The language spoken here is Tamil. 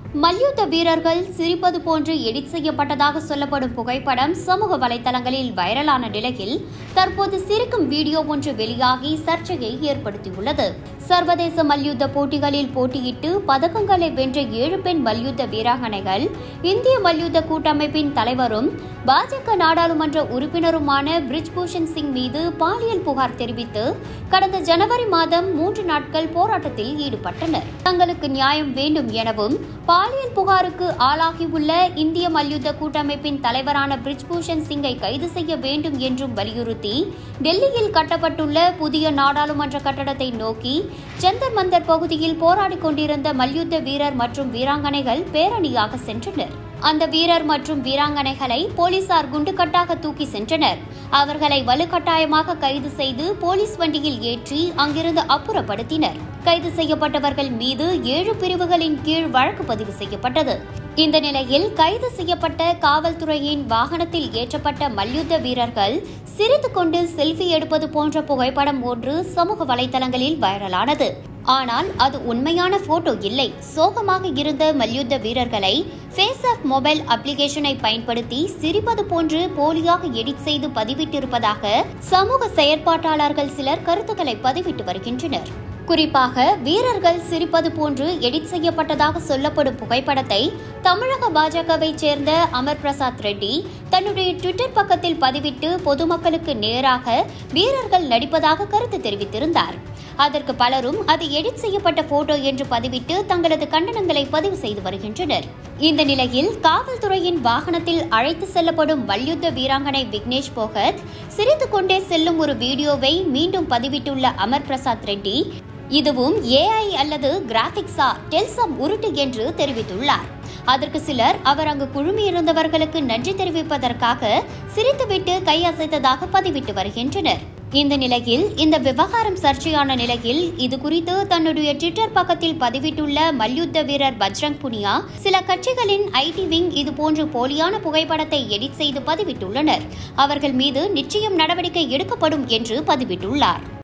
மல்யுத்த வீரர்கள் சிரிப்பது போன்று எடிட் செய்யப்பட்டதாக சொல்லப்படும் புகைப்படம் சமூக வலைதளங்களில் வைரலான நிலையில் தற்போது சிரிக்கும் வீடியோ ஒன்று வெளியாகி சர்ச்சையை ஏற்படுத்தியுள்ளது சர்வதேச மல்யுத்த போட்டிகளில் போட்டியிட்டு பதக்கங்களை வென்ற ஏழு பெண் மல்யுத்த வீராங்கனைகள் இந்திய மல்யுத்த கூட்டமைப்பின் தலைவரும் பாஜக நாடாளுமன்ற உறுப்பினருமான பிரிஜ்பூஷன் சிங் மீது பாலியல் புகார் தெரிவித்து கடந்த ஜனவரி மாதம் மூன்று நாட்கள் போராட்டத்தில் ஈடுபட்டனர் தங்களுக்கு நியாயம் வேண்டும் எனவும் பாலியல் புகாருக்கு ஆளாகியுள்ள இந்திய மல்யுத்த கூட்டமைப்பின் தலைவரான பிரிஜ்பூஷன் சிங்கை கைது செய்ய வேண்டும் என்றும் வலியுறுத்தி டெல்லியில் கட்டப்பட்டுள்ள புதிய நாடாளுமன்ற கட்டடத்தை நோக்கி ஜந்தர் மந்தர் பகுதியில் போராடிக் கொண்டிருந்த மல்யுத்த வீரர் மற்றும் வீராங்கனைகள் பேரணியாக சென்றனர் அந்த வீரர் மற்றும் வீராங்கனைகளை போலீசார் குண்டுக்கட்டாக தூக்கி சென்றனர் அவர்களை வலுக்கட்டாயமாக கைது செய்து போலீஸ் வண்டியில் ஏற்றி அங்கிருந்து அப்புறப்படுத்தினர் கைது செய்யப்பட்டவர்கள் மீது ஏழு பிரிவுகளின் கீழ் வழக்கு பதிவு செய்யப்பட்டது இந்த நிலையில் கைது செய்யப்பட்ட காவல்துறையின் வாகனத்தில் ஏற்றப்பட்ட மல்யுத்த வீரர்கள் சிரித்துக் கொண்டு செல்ஃபி எடுப்பது போன்ற புகைப்படம் ஒன்று சமூக வலைதளங்களில் வைரலானது ஆனால் அது உண்மையான போட்டோ இல்லை சோகமாக இருந்த மல்யுத்த வீரர்களை ஃபேஸ் ஆஃப் மொபைல் அப்ளிகேஷனை பயன்படுத்தி சிரிப்பது போன்று போலியாக எடிட் செய்து பதிவிட்டிருப்பதாக சமூக செயற்பாட்டாளர்கள் சிலர் கருத்துக்களை பதிவிட்டு வருகின்றனர் குறிப்பாக வீரர்கள் சிரிப்பது போன்று எடிட் செய்யப்பட்டதாக சொல்லப்படும் புகைப்படத்தை தமிழக பாஜகவை சேர்ந்த அமர் பிரசாத் ரெட்டி தன்னுடைய ட்விட்டர் பக்கத்தில் பதிவிட்டு பொதுமக்களுக்கு நேராக வீரர்கள் நடிப்பதாக கருத்து தெரிவித்திருந்தார் அதற்கு பலரும் அது எடிட் செய்யப்பட்ட போட்டோ என்று பதிவிட்டு தங்களது கண்டனங்களை பதிவு செய்து வருகின்றனர் இந்த நிலையில் காவல்துறையின் வாகனத்தில் அழைத்து செல்லப்படும் மல்யுத்த வீராங்கனை விக்னேஷ் போகத் சிரித்துக் கொண்டே செல்லும் ஒரு வீடியோவை மீண்டும் பதிவிட்டுள்ள அமர் பிரசாத் ரெட்டி இதுவும் ஏஐ அல்லது கிராபிக்ஸா டெல்சம் உருட்டு என்று தெரிவித்துள்ளார் அதற்கு சிலர் அவர் அங்கு குழுமியிருந்தவர்களுக்கு நன்றி தெரிவிப்பதற்காக சிரித்துவிட்டு கை அசைத்ததாக பதிவிட்டு வருகின்றனர் இந்த நிலையில் இந்த விவகாரம் சர்ச்சையான நிலையில் இது குறித்து தன்னுடைய ட்விட்டர் பக்கத்தில் பதிவிட்டுள்ள மல்யுத்த வீரர் பஜ்ரங் புனியா சில கட்சிகளின் ஐடி விங் இதுபோன்று போலியான புகைப்படத்தை எடிட் செய்து பதிவிட்டுள்ளனர் அவர்கள் மீது நிச்சயம் நடவடிக்கை எடுக்கப்படும் என்று பதிவிட்டுள்ளார்